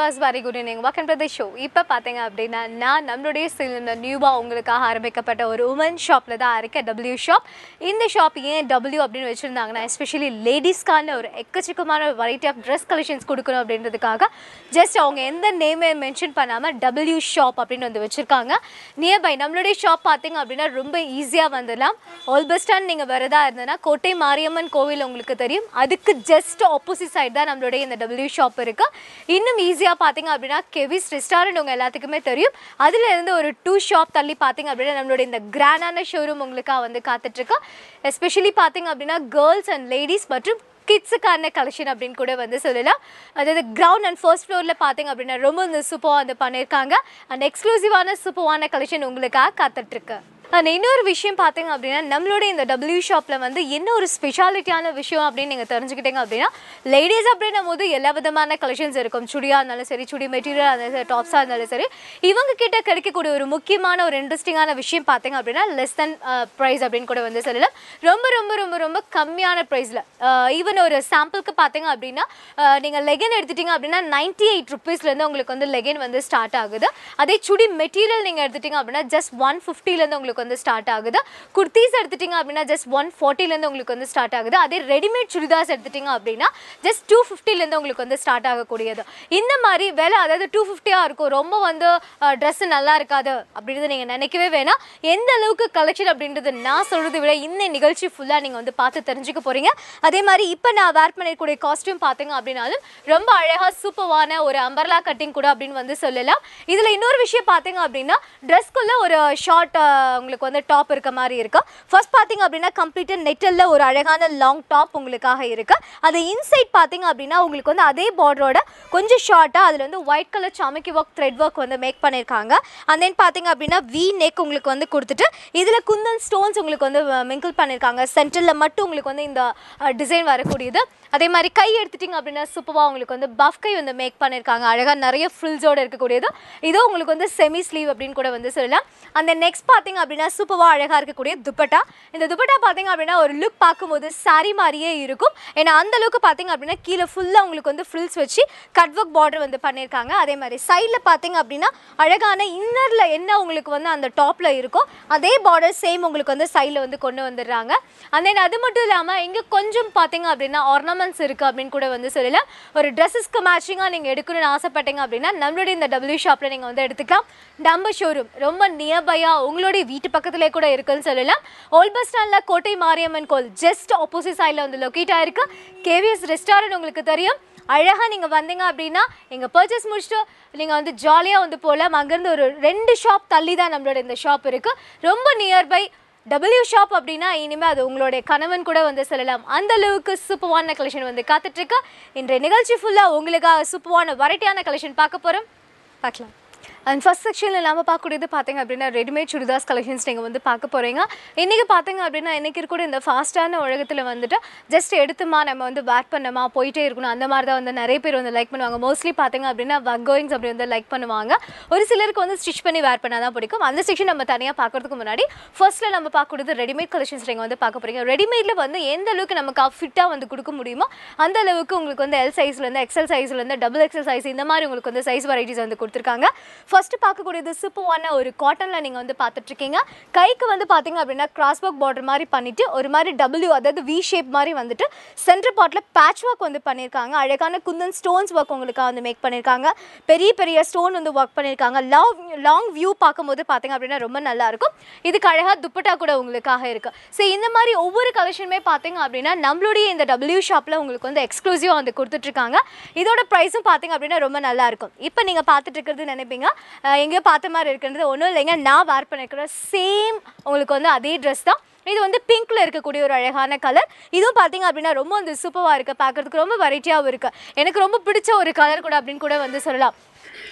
viewers very good evening welcome to the show இப்போ பார்த்தீங்க அப்படின்னா நான் நம்மளுடைய சில நியூவாக உங்களுக்காக ஆரம்பிக்கப்பட்ட ஒரு உமன் ஷாப்பில் தான் இருக்கேன் டபிள்யூ ஷாப் இந்த ஷாப் ஏன் டபிள்யூ அப்படின்னு வச்சுருந்தாங்கன்னா எஸ்பெஷலி லேடிஸ்க்கான ஒரு எக்கச்சக்கமான வெரைட்டி ஆஃப் ட்ரெஸ் கலெக்ஷன்ஸ் கொடுக்கணும் அப்படின்றதுக்காக ஜஸ்ட் அவங்க எந்த நேமே மென்ஷன் பண்ணாமல் டபிள்யூ ஷாப் அப்படின்னு வந்து வச்சுருக்காங்க நியர்பை நம்மளுடைய ஷாப் பார்த்தீங்க அப்படின்னா ரொம்ப ஈஸியாக வந்துடலாம் ஆல் பஸ் ஸ்டாண்ட் நீங்கள் வரதா இருந்ததுன்னா கோட்டை மாரியம்மன் கோவில் உங்களுக்கு தெரியும் அதுக்கு ஜஸ்ட் ஆப்போசிட் சைடு தான் நம்மளுடைய இந்த டபிள்யூ ஷாப் இருக்குது இன்னும் ஈஸியாக பார்த்தீங்க அப்படின்னா கெவிஸ் ரெஸ்டாரண்ட் உங்கள் எல்லாத்துக்குமே தெரியும் அதுல இருந்து ஒரு டூ ஷாப் தள்ளி பார்த்தீங்க அப்படின்னா நம்மளுடைய இந்த கிராண்டான ஷோரூம் உங்களுக்காக வந்து காத்துட்ருக்கு எஸ்பெஷலி பார்த்தீங்க அப்படின்னா கேர்ள்ஸ் அண்ட் லேடிஸ் மற்றும் கிட்ஸுக்கான கலெக்ஷன் அப்படின்னு கூட வந்து சொல்லலாம் அதாவது கிரவுண்ட் அண்ட் ஃபர்ஸ்ட் ஃப்ளோரில் பார்த்தீங்க அப்படின்னா ரொம்ப வந்து சூப்பராக வந்து பண்ணியிருக்காங்க அண்ட் எக்ஸ்க்ளூசிவான சூப்பரான கலெக்ஷன் உங்களுக்காக காத்துட்ருக்கு அண்ட் இன்னொரு விஷயம் பார்த்தீங்க அப்படின்னா நம்மளோட இந்த டபிள்யூ ஷாப்பில் வந்து என்ன ஒரு ஸ்பெஷாலிட்டியான விஷயம் அப்படின்னு நீங்கள் தெரிஞ்சுக்கிட்டீங்க அப்படின்னா லேடிஸ் அப்படின்னும் போது எல்லா விதமான கலெக்ஷன்ஸ் இருக்கும் சுடியாக இருந்தாலும் சரி சுடி மெட்டீரியல் இருந்தாலும் சரி டாப்ஸாக இருந்தாலும் சரி இவங்க கிட்ட கிடைக்கக்கூடிய ஒரு முக்கியமான ஒரு இன்ட்ரெஸ்டிங்கான விஷயம் பார்த்தீங்க அப்படின்னா லெஸ் தென் ப்ரைஸ் அப்படின்னு கூட வந்து சொல்லலாம் ரொம்ப ரொம்ப ரொம்ப ரொம்ப கம்மியான ப்ரைஸில் ஈவன் ஒரு சாம்பிளுக்கு பார்த்தீங்க அப்படின்னா நீங்கள் லெகின் எடுத்துட்டீங்க அப்படின்னா நைன்டி எயிட் ருபீஸ்லேருந்து உங்களுக்கு வந்து லெகின் வந்து ஸ்டார்ட் ஆகுது அதே சுடி மெட்டீரியல் நீங்கள் எடுத்துட்டீங்க அப்படின்னா ஜஸ்ட் ஒன் ஃபிஃப்டிலேருந்து உங்களுக்கு வந்து ஸ்டார்ட் ஆகுது குர்த்தீஸ் எடுத்துட்டீங்க அப்படின்னா ஜஸ்ட் ஒன் ஃபார்ட்டிலேருந்து உங்களுக்கு வந்து ஸ்டார்ட் ஆகுது அதே ரெடிமேட் சுடிதாஸ் எடுத்துட்டீங்க அப்படின்னா ஜஸ்ட் டூ ஃபிஃப்டிலேருந்து உங்களுக்கு வந்து ஸ்டார்ட் ஆகக்கூடியது இந்த மாதிரி விலை அதாவது டூ ஃபிஃப்டியாக இருக்கும் ரொம்ப வந்து ட்ரெஸ்ஸு நல்லா இருக்காது அப்படின்றது நீங்கள் நினைக்கவே வேணாம் எந்த அளவுக்கு கலெக்ஷன் அப்படின்றது நான் சொல்கிறத விட இந்த நிகழ்ச்சி ஃபுல்லாக நீங்கள் வந்து பார்த்து தெரிஞ்சுக்க போகிறீங்க அதே மாதிரி இப்போ நான் வேர் பண்ணிருக்கக்கூடிய காஸ்டியூம் பார்த்தீங்க அப்படின்னாலும் ரொம்ப அழகாக சூப்பரான ஒரு அம்பர்லா கட்டிங் கூட அப்படின்னு வந்து சொல்லலாம் இதில் இன்னொரு விஷயம் பார்த்தீங்க அப்படின்னா ட்ரெஸ்க்குள்ளே ஒரு ஷார்ட் உங்களுக்கு வந்து டாப் இருக்க மாதிரி இருக்கு ஃபர்ஸ்ட் பார்த்தீங்க அப்படின்னா கம்ப்ளீட்டாக நெட்டலில் ஒரு அழகான லாங் டாப் உங்களுக்காக இருக்கு அது இன்சைட் பார்த்தீங்க அப்படின்னா உங்களுக்கு வந்து அதே பார்டரோட கொஞ்சம் ஷார்ட்டாக அதில் வந்து ஒயிட் கலர் சாமிக்கி ஒர்க் த்ரெட் ஒர்க் வந்து மேக் பண்ணியிருக்காங்க அண்ட் தென் பார்த்தீங்க அப்படின்னா வி நெக் உங்களுக்கு வந்து கொடுத்துட்டு இதில் குந்தன் ஸ்டோன்ஸ் உங்களுக்கு வந்து மிங்கிள் பண்ணியிருக்காங்க சென்டரில் மட்டும் உங்களுக்கு வந்து இந்த டிசைன் வரக்கூடியது அதே மாதிரி கை எடுத்துட்டிங்க அப்படின்னா சூப்பராக உங்களுக்கு வந்து பஃப் கை வந்து மேக் பண்ணியிருக்காங்க அழகாக நிறைய ஃப்ரில்ஸோடு இருக்கக்கூடியது இதோ உங்களுக்கு வந்து செமி ஸ்லீவ் அப்படின்னு கூட வந்து சொல்லலாம் அந்த நெக்ஸ்ட் பார்த்தீங்க அப்படின்னா சூப்பராக அழகாக இருக்கக்கூடிய துப்பட்டா இந்த துப்பட்டா பார்த்தீங்க அப்படின்னா ஒரு லுக் பார்க்கும்போது சாரி மாதிரியே இருக்கும் ஏன்னா அந்த அளவுக்கு பார்த்தீங்க அப்படின்னா கீழே ஃபுல்லாக உங்களுக்கு வந்து ஃப்ரில்ஸ் வச்சு கட் ஒர்க் பார்டர் வந்து பண்ணியிருக்காங்க அதே மாதிரி சைடில் பார்த்தீங்க அப்படின்னா அழகான இன்னரில் என்ன உங்களுக்கு வந்து அந்த டாப்பில் இருக்கோ அதே பார்டர் சேம் உங்களுக்கு வந்து சைடில் வந்து கொண்டு வந்துடுறாங்க and then அது மட்டும் இல்லாமல் இங்கே கொஞ்சம் பார்த்தீங்க அப்படின்னா ஆர்னமெண்ட்ஸ் இருக்குது அப்படின்னு கூட வந்து சொல்லலாம் ஒரு ட்ரெஸ்ஸஸ்க்கு மேட்சிங்காக நீங்கள் எடுக்கணும்னு ஆசைப்பட்டீங்க அப்படின்னா நம்மளுடைய இந்த டபிள்யூ ஷாப்பில் நீங்கள் வந்து எடுத்துக்கலாம் நம்ம ஷோரூம் ரொம்ப நியர்பையாக உங்களுடைய வீட்டு பக்கத்துலேயே கூட இருக்குன்னு சொல்லலாம் ஓல்ட் பஸ் ஸ்டாண்டில் கோட்டை மாரியம்மன் கோல் ஜஸ்ட் ஆப்போசிட் சைடில் வந்து லொக்கேட் ஆயிருக்கு கேவிஎஸ் ரெஸ்டாரண்ட் உங்களுக்கு தெரியும் அழகாக நீங்கள் வந்தீங்க அப்படின்னா எங்கள் பர்ச்சேஸ் முடிச்சுட்டு நீங்கள் வந்து ஜாலியாக வந்து போகலாம் அங்கேருந்து ஒரு ரெண்டு ஷாப் தள்ளி தான் நம்மளோட இந்த ஷாப் இருக்குது ரொம்ப நியர்பை டபிள்யூ ஷாப் அப்படின்னா இனிமேல் அது உங்களுடைய கணவன் கூட வந்து சொல்லலாம் அந்த அளவுக்கு சூப்பரான கலெக்ஷன் வந்து காத்துட்ருக்கு இன்றைய நிகழ்ச்சி ஃபுல்லாக உங்களுக்காக சூப்பரான வெரைட்டியான கலெக்ஷன் பார்க்க போகிறோம் பார்க்கலாம் அண்ட் ஃபர்ஸ்ட் செக்ஷனில் நம்ம பார்க்கக்கூடியது பார்த்தீங்க அப்படின்னா ரெடிமேட் சுடிதாஸ் கலெக்ஷன்ஸ் நீங்கள் வந்து பார்க்க போகிறீங்க இன்றைக்கி பார்த்தீங்க அப்படின்னா இன்றைக்கி இருக்கக்கூடிய இந்த ஃபாஸ்ட்டான உலகத்தில் வந்துட்டு ஜஸ்ட் எடுத்துமா நம்ம வந்து வேர் பண்ணமா போயிட்டே இருக்கணும் அந்த மாதிரி தான் வந்து நிறைய பேர் வந்து லைக் பண்ணுவாங்க மோஸ்ட்லி பார்த்தீங்க அப்படின்னா வக்கோயிங்ஸ் அப்படி வந்து லைக் பண்ணுவாங்க ஒரு சிலருக்கு வந்து ஸ்டிச் பண்ணி வேர் பண்ணால் தான் பிடிக்கும் அந்த செக்ஷன் நம்ம தனியாக பார்க்கறதுக்கு முன்னாடி ஃபர்ஸ்ட்டில் நம்ம பார்க்கக்கூடியது ரெடிமேட் கலெக்ஷன்ஸ் நீங்கள் வந்து பார்க்க போகிறீங்க ரெடிமேடில் வந்து எந்த அளவுக்கு நமக்கு ஃபிட்டாக வந்து கொடுக்க முடியுமோ அந்த அளவுக்கு உங்களுக்கு வந்து எல் சைஸ்லேருந்து எக்ஸல் சைஸ்லேருந்து டபுள் எக்ஸல் சைஸ் இந்த மாதிரி உங்களுக்கு வந்து சைஸ் வெரைட்டிஸ் வந்து கொடுத்துருக்காங்க ஃபர்ஸ்ட் பார்க்கக்கூடியது சிப்புவான ஒரு காட்டனில் நீங்கள் வந்து பார்த்துட்ருக்கீங்க கைக்கு வந்து பார்த்தீங்க அப்படின்னா கிராஸ் ஒர்க் பார்டர் மாதிரி பண்ணிட்டு ஒரு மாதிரி டபிள்யூ அதாவது வி ஷேப் மாதிரி வந்துட்டு சென்டர் பார்ட்டில் பேட்ச் ஒர்க் வந்து பண்ணியிருக்காங்க அழகான குந்தன் ஸ்டோன்ஸ் ஒர்க் உங்களுக்காக வந்து மேக் பண்ணியிருக்காங்க பெரிய பெரிய ஸ்டோன் வந்து ஒர்க் பண்ணியிருக்காங்க லாங் லாங் வியூ பார்க்கும்போது பார்த்தீங்க அப்படின்னா ரொம்ப நல்லா இருக்கும் இதுக்கு அழகாக துப்பட்டா கூட உங்களுக்காக இருக்கு ஸோ இந்த மாதிரி ஒவ்வொரு கலெக்ஷனுமே பார்த்தீங்க அப்படின்னா நம்மளுடைய இந்த டபிள்யூ ஷாப்பில் உங்களுக்கு வந்து எக்ஸ்க்ளூசிவாக வந்து கொடுத்துட்ருக்காங்க இதோட ப்ரைஸும் பார்த்தீங்க அப்படின்னா ரொம்ப நல்லா இருக்கும் இப்போ நீங்கள் பார்த்துட்டு இருக்கிறது நினைப்பீங்க அஹ் எங்கேயோ பார்த்த மாதிரி இருக்கிறது ஒன்றும் இல்லைங்க நான் வேர் பண்ணிருக்கிற சேம் உங்களுக்கு வந்து அதே ட்ரெஸ் தான் இது வந்து பிங்க்ல இருக்கக்கூடிய ஒரு அழகான கலர் இதுவும் பார்த்தீங்க அப்படின்னா ரொம்ப வந்து சூப்பராக இருக்குது பார்க்கறதுக்கு ரொம்ப வெரைட்டியாகவும் இருக்குது எனக்கு ரொம்ப பிடிச்ச ஒரு கலர் கூட அப்படின்னு கூட வந்து சொல்லலாம்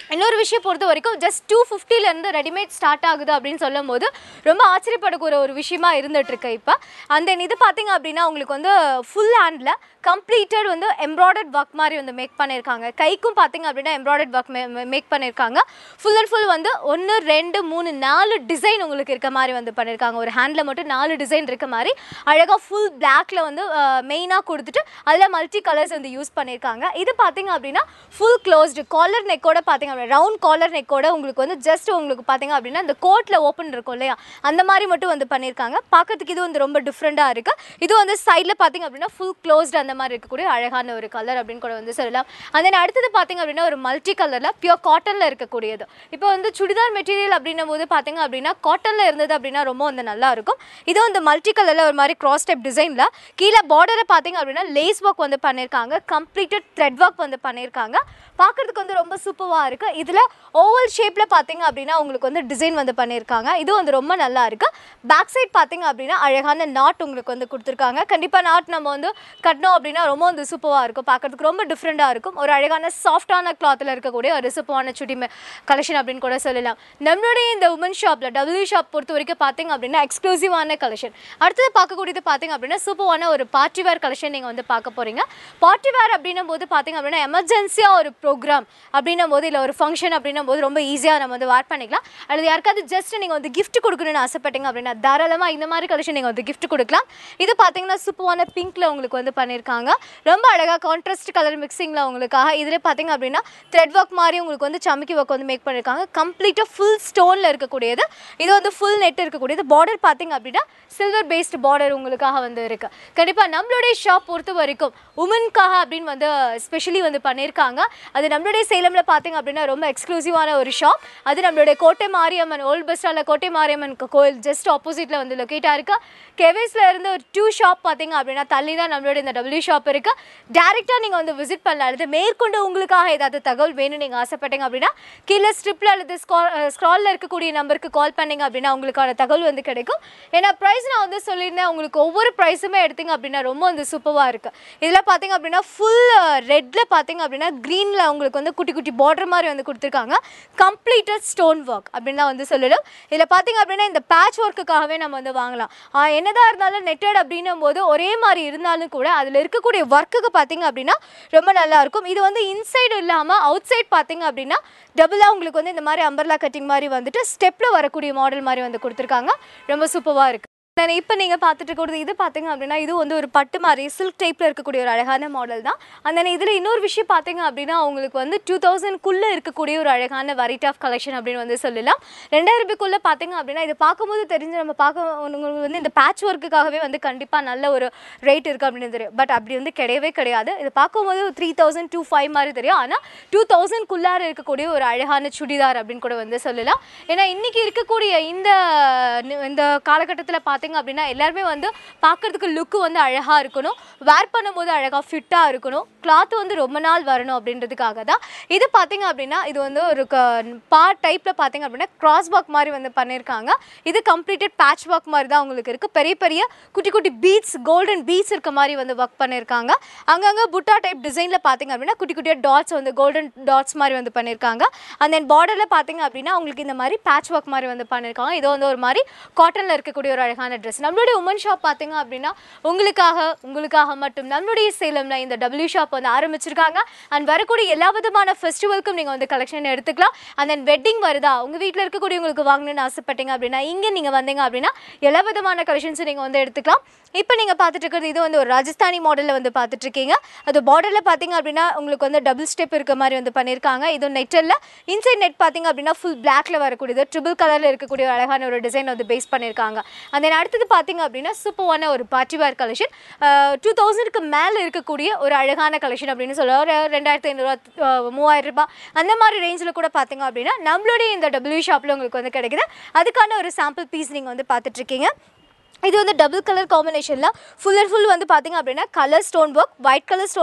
இன்னொரு விஷயம் பொறுத்த வரைக்கும் ஜஸ்ட் டூ ஃபிஃப்டிலேருந்து ரெடிமேட் ஸ்டார்ட் ஆகுது அப்படின்னு சொல்லும் போது ரொம்ப ஆச்சரியப்படக்கூடிய ஒரு விஷயமா இருந்துட்டு இருக்கு இப்போ அந்த இது பார்த்தீங்க அப்படின்னா உங்களுக்கு வந்து ஃபுல் ஹேண்டில் கம்ப்ளீட்டட் வந்து எம்ப்ராய்டர்ட் ஒர்க் மாதிரி வந்து மேக் பண்ணியிருக்காங்க கைக்கும் பார்த்தீங்க அப்படின்னா எம்ப்ராய்டர்ட் ஒர்க் மேக் பண்ணியிருக்காங்க ஃபுல் அண்ட் ஃபுல் வந்து ஒன்று ரெண்டு மூணு நாலு டிசைன் உங்களுக்கு இருக்க மாதிரி வந்து பண்ணியிருக்காங்க ஒரு ஹேண்டில் மட்டும் நாலு டிசைன் இருக்க மாதிரி அழகாக ஃபுல் பிளாக்ல வந்து மெயினாக கொடுத்துட்டு அதில் மல்டி கலர்ஸ் வந்து யூஸ் பண்ணியிருக்காங்க இது பார்த்தீங்க அப்படின்னா ஃபுல் க்ளோஸ்டு காலர் நெக்கோட பார்த்தீங்க அப்படின்னா ரவுண்ட் காலர் நெக்கோட உங்களுக்கு வந்து ஜஸ்ட் உங்களுக்கு பார்த்தீங்க அப்படின்னா இந்த கோட்டில் ஓப்பன் இருக்கும் இல்லையா அந்த மாதிரி மட்டும் வந்து பண்ணியிருக்காங்க பார்க்கறதுக்கு இது வந்து ரொம்ப டிஃப்ரெண்ட்டாக இருக்குது இது வந்து சைடில் பார்த்தீங்க அப்படின்னா ஃபுல் க்ளோஸ்டு அந்த மாதிரி இருக்கக்கூடிய அழகான ஒரு கலர் அப்படின்னு கூட வந்து சொல்லலாம் and then அடுத்தது பார்த்தீங்க அப்படின்னா ஒரு மல்டி கலரில் பியூர் காட்டனில் இருக்கக்கூடியது இப்போ வந்து சுடிதார் மெட்டீரியல் அப்படின்னும் போது பார்த்தீங்க அப்படின்னா காட்டனில் இருந்தது அப்படின்னா ரொம்ப வந்து நல்லா இருக்கும் இது வந்து மல்டி கலரில் ஒரு மாதிரி கிராஸ் டைப் டிசைனில் கீழே பார்டரை பார்த்தீங்க அப்படின்னா லேஸ் ஒர்க் வந்து பண்ணியிருக்காங்க கம்ப்ளீட்டட் த்ரெட் ஒர்க் வந்து பண்ணியிருக்காங்க பார்க்கறதுக்கு வந்து ரொம்ப சூப்பராக இருக்குது இதில் ஓவல் ஷேப்பில் பார்த்தீங்க அப்படின்னா உங்களுக்கு வந்து டிசைன் வந்து பண்ணியிருக்காங்க இது வந்து ரொம்ப நல்லா இருக்குது பேக் சைட் பார்த்தீங்க அப்படின்னா அழகான நாட் உங்களுக்கு வந்து கொடுத்துருக்காங்க கண்டிப்பாக நாட் நம்ம வந்து கட்டினோம் அப்படின்னா ரொம்ப வந்து சூப்பராக இருக்கும் பார்க்கறதுக்கு ரொம்ப டிஃப்ரெண்ட்டாக இருக்கும் ஒரு அழகான சாஃப்டான கிளாத்தில் இருக்கக்கூடிய ஒரு சூப்பரான சுடி கலெக்ஷன் அப்படின்னு கூட சொல்லலாம் நம்மளுடைய இந்த உமன் ஷாப்பில் டபிள்யூ ஷாப் பொறுத்த வரைக்கும் பார்த்தீங்க அப்படின்னா எக்ஸ்க்ளூசிவான கலெக்ஷன் அடுத்தது பார்க்கக்கூடியது பார்த்தீங்க அப்படின்னா சூப்பரான ஒரு பார்ட்டி வேர் கலெக்ஷன் நீங்கள் வந்து பார்க்க போகிறீங்க பார்ட்டி வேர் அப்படின்னும் போது பார்த்தீங்க அப்படின்னா எமர்ஜென்சியாக ஒரு ப்ரோக்ராம் அப்படின்னும் போது இல்லை ஒரு ஃபங்க்ஷன் அப்படின்னும் போது ரொம்ப ஈஸியாக நம்ம வந்து வேர் பண்ணிக்கலாம் அல்லது யாருக்காவது ஜஸ்ட் நீங்கள் வந்து gift கொடுக்கணும்னு ஆசைப்பட்டீங்க அப்படின்னா தாராளமாக இந்த மாதிரி கலெக்ஷன் நீங்கள் வந்து gift கொடுக்கலாம் இது பார்த்தீங்கன்னா சூப்பரான பிங்க்கில் உங்களுக்கு வந்து பண்ணியிருக்காங்க ரொம்ப அழகாக கான்ட்ராஸ்ட் கலர் மிக்சிங்கில் உங்களுக்காக இதில் பார்த்தீங்க அப்படின்னா த்ரெட் ஒர்க் மாதிரி உங்களுக்கு வந்து சமைக்கி ஒர்க் வந்து மேக் பண்ணியிருக்காங்க கம்ப்ளீட்டாக ஃபுல் ஸ்டோனில் இருக்கக்கூடியது இது வந்து ஃபுல் நெட் இருக்கக்கூடியது பார்டர் பார்த்தீங்க அப்படின்னா சில்வர் பேஸ்டு பார்டர் உங்களுக்காக வந்து இருக்குது கண்டிப்பாக நம்மளுடைய ஷாப் பொறுத்த வரைக்கும் உமனுக்காக அப்படின்னு வந்து ஸ்பெஷலி வந்து பண்ணியிருக்காங்க அது நம்மளுடைய சேலமில் பார்த்தீங்க அப்படின்னா ரொம்ப எக்ஸ்க்ளூசிவான ஒரு ஷாப் அது நம்மளுடைய கோட்டை மாரியம்மன் ஓல்ட் பஸ் ஸ்டாண்டில் கோட்டை மாரியம்மன் கோ- கோயில் ஜஸ்ட் ஆப்போசிட்டில் வந்து லொக்கேட்டாக இருக்கு கெவிஸில் இருந்து ஒரு டூ ஷாப் பார்த்தீங்க அப்படின்னா தள்ளி தான் நம்மளுடைய இந்த டபிள்யூ ஷாப் இருக்கு டேரெக்டாக நீங்கள் வந்து விசிட் பண்ணலாம் அல்லது மேற்கொண்டு உங்களுக்காக ஏதாவது தகவல் வேணும் நீங்கள் ஆசைப்பட்டீங்க அப்படின்னா கீழே ஸ்ட்ரிப்பில் அல்லது ஸ்க்ராலில் இருக்கக்கூடிய நம்பருக்கு கால் பண்ணீங்க அப்படின்னா உங்களுக்கான தகவல் வந்து கிடைக்கும் ஏன்னா ப்ரைஸ் நான் வந்து சொல்லியிருந்தேன் உங்களுக்கு ஒவ்வொரு ப்ரைஸுமே எடுத்தீங்க அப்படின்னா ரொம்ப வந்து சூப்பராக இருக்குது இதில் பார்த்தீங்க அப்படின்னா ஃபுல் ரெட்டில் பார்த்தீங்க அப்படின்னா க்ரீனில் உங்களுக்கு வந்து குட்டி குட்டி பார்டர் மாதிரி வந்து கொடுத்துருக்காங்க கம்ப்ளீட்டட் ஸ்டோன் ஒர்க் அப்படின்னு தான் வந்து சொல்லணும் இதில் பார்த்தீங்க அப்படின்னா இந்த பேட்ச் ஒர்க்குக்காகவே நம்ம வந்து வாங்கலாம் ஆஹ் என்னதான் இருந்தாலும் நெட்டட் அப்படின்னும் போது ஒரே மாதிரி இருந்தாலும் கூட அதில் இருக்கக்கூடிய ஒர்க்குக்கு பார்த்தீங்க அப்படின்னா ரொம்ப நல்லா இருக்கும் இது வந்து இன்சைடு இல்லாமல் அவுட் சைட் பார்த்தீங்க அப்படின்னா டபுளாக உங்களுக்கு வந்து இந்த மாதிரி அம்பர்லா கட்டிங் மாதிரி வந்துட்டு ஸ்டெப்பில் வரக்கூடிய மாடல் மாதிரி வந்து கொடுத்துருக்காங்க ரொம்ப சூப்பராக இருக்குது நான் இப்போ நீங்கள் பார்த்துட்டு இருக்கிறது இது பார்த்தீங்க அப்படின்னா இது வந்து ஒரு பட்டு மாதிரி சில்க் டைப்பில் இருக்கக்கூடிய ஒரு அழகான மாடல் தான் அந்த இதில் இன்னொரு விஷயம் பார்த்தீங்க அப்படின்னா உங்களுக்கு வந்து டூ தௌசண்ட்குள்ளே இருக்கக்கூடிய ஒரு அழகான வெரைட்டி ஆஃப் கலெக்ஷன் அப்படின்னு வந்து சொல்லலாம் ரெண்டாயிரம் ரூபாய்க்குள்ளே பார்த்தீங்க அப்படின்னா இது பார்க்கும்போது தெரிஞ்சு நம்ம பார்க்க உங்களுக்கு வந்து இந்த பேட்ச் ஒர்க்குக்காகவே வந்து கண்டிப்பாக நல்ல ஒரு ரேட் இருக்குது அப்படின்னு தெரியும் பட் அப்படி வந்து கிடையவே கிடையாது இது பார்க்கும்போது த்ரீ தௌசண்ட் டூ ஃபைவ் மாதிரி தெரியும் ஆனால் டூ தௌசண்ட்குள்ளார இருக்கக்கூடிய ஒரு அழகான சுடிதார் அப்படின்னு கூட வந்து சொல்லலாம் ஏன்னா இன்னைக்கு இருக்கக்கூடிய இந்த இந்த காலகட்டத்தில் பார்த்தீங்க அப்படின்னா எல்லாருமே வந்து பார்க்கறதுக்கு லுக்கு வந்து அழகாக இருக்கணும் வேர் பண்ணும்போது அழகாக ஃபிட்டாக இருக்கணும் கிளாத் வந்து ரொம்ப நாள் வரணும் அப்படின்றதுக்காக தான் இது பார்த்தீங்க அப்படின்னா இது வந்து ஒரு பார்ட் டைப்பில் பார்த்தீங்க அப்படின்னா கிராஸ் ஒர்க் மாதிரி வந்து பண்ணியிருக்காங்க இது கம்ப்ளீட்டட் பேட்ச் ஒர்க் மாதிரி தான் உங்களுக்கு இருக்குது பெரிய பெரிய குட்டி குட்டி பீட்ஸ் கோல்டன் பீட்ஸ் இருக்க மாதிரி வந்து ஒர்க் பண்ணியிருக்காங்க அங்கங்கே புட்டா டைப் டிசைனில் பார்த்தீங்க அப்படின்னா குட்டி குட்டியாக டாட்ஸ் வந்து கோல்டன் டாட்ஸ் மாதிரி வந்து பண்ணியிருக்காங்க அண்ட் தென் பார்டரில் பார்த்தீங்க அப்படின்னா உங்களுக்கு இந்த மாதிரி பேட்ச் ஒர்க் மாதிரி வந்து பண்ணியிருக்காங்க இது வந்து ஒரு மாதிரி காட்டனில் இருக்கக்கூடிய ஒரு அழகான ட்ரெஸ் நம்மளுடைய உமன் ஷாப் பார்த்தீங்க அப்படின்னா உங்களுக்காக உங்களுக்காக மட்டும் நம்மளுடைய சேலமில் இந்த டபிள்யூ ஷாப் வந்து ஆரம்பிச்சிருக்காங்க அண்ட் வரக்கூடிய எல்லா விதமான ஃபெஸ்டிவலுக்கும் நீங்கள் வந்து கலெக்ஷன் எடுத்துக்கலாம் அண்ட் தென் வெட்டிங் வருதா உங்கள் வீட்டில் இருக்கக்கூடியவங்களுக்கு வாங்கணும்னு ஆசைப்பட்டீங்க அப்படின்னா இங்கே நீங்கள் வந்தீங்க அப்படின்னா எல்லா விதமான கலெக்ஷன்ஸும் நீங்கள் வந்து எடுத்துக்கலாம் இப்போ நீங்கள் பார்த்துட்டு இருக்கிறது இது வந்து ஒரு ராஜஸ்தானி மாடலில் வந்து பார்த்துட்டு இருக்கீங்க அது பார்டரில் பார்த்தீங்க அப்படின்னா உங்களுக்கு வந்து டபுள் ஸ்டெப் இருக்க மாதிரி வந்து பண்ணியிருக்காங்க இது நெட்டில் இன்சைட் நெட் பார்த்தீங்க அப்படின்னா ஃபுல் பிளாக்ல வரக்கூடியது ட்ரிபிள் கலரில் இருக்கக்கூடிய ஒரு அழகான ஒரு டிசைன் வந்து பேஸ் பண்ணியிருக்காங்க and then அடுத்தது பார்த்தீங்க அப்படின்னா சூப்பரான ஒரு பார்ட்டி வேர் கலெக்ஷன் டூ தௌசண்ட்க்கு மேலே இருக்கக்கூடிய ஒரு அழகான கலெக்ஷன் அப்படின்னு சொல்ல ஒரு ரெண்டாயிரத்தி ஐநூறுரூவா மூவாயிரம் ரூபாய் அந்த மாதிரி ரேஞ்சில் கூட பார்த்தீங்க அப்படின்னா நம்மளுடைய இந்த டபிள்யூ ஷாப்பில் உங்களுக்கு வந்து கிடைக்குது அதுக்கான ஒரு சாம்பிள் பீஸ் நீங்கள் வந்து பார்த்துட்டு இருக்கீங்க இது வந்து டபுள் கலர் காம்பினேஷனில் ஃபுல் அண்ட் ஃபுல் வந்து பார்த்தீங்க அப்படின்னா colour stone work white colour stone work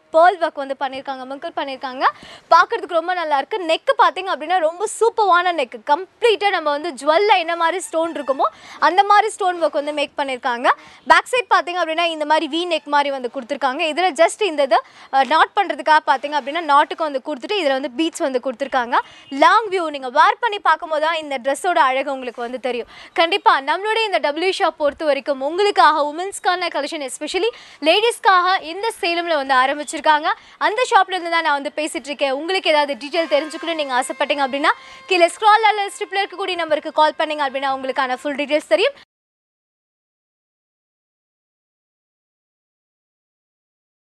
pearl work வந்து பண்ணியிருக்காங்க மிங்கிள் பண்ணியிருக்காங்க பார்க்கறதுக்கு ரொம்ப நல்லா இருக்கு நெக்கு பார்த்தீங்க அப்படின்னா ரொம்ப சூப்பரான நெக் கம்ப்ளீட்டாக நம்ம வந்து ஜுவல்ல என்ன மாதிரி ஸ்டோன் இருக்குமோ அந்த மாதிரி ஸ்டோன் ஒர்க் வந்து மேக் பண்ணியிருக்காங்க பேக் சைட் பார்த்தீங்க அப்படின்னா இந்த மாதிரி வி நெக் மாதிரி வந்து கொடுத்துருக்காங்க இதில் ஜஸ்ட் இந்த இது நாட் பண்ணுறதுக்காக பார்த்தீங்க அப்படின்னா நாட்டுக்கு வந்து கொடுத்துட்டு இதில் வந்து பீட்ஸ் வந்து கொடுத்துருக்காங்க லாங் வியூ நீங்கள் வேர் பண்ணி பார்க்கும்போது தான் இந்த ட்ரெஸ்ஸோட அழகு உங்களுக்கு வந்து தெரியும் கண்டிப்பாக நம்மளுடைய இந்த டபிள்யூ ஷாப் பொறுத்த வரைக்கும் உங்களுக்காக உமன்ஸ்க்கான கலெக்ஷன் எஸ்பெஷலி லேடிஸ்க்காக இந்த சேலமில் வந்து ஆரம்பிச்சிருக்காங்க அந்த ஷாப்ல இருந்து தான் நான் வந்து பேசிட்டு இருக்கேன் உங்களுக்கு ஏதாவது டீட்டெயில் தெரிஞ்சுக்கணும் நீங்கள் ஆசைப்பட்டீங்க அப்படின்னா கீழே ஸ்க்ரால் அல்ல ஸ்ட்ரிப்பில் இருக்கக்கூடிய நம்பருக்கு கால் பண்ணீங்க அப்படின்னா உங்களுக்கான ஃபுல் டீட்டெயில்ஸ் தெரியும்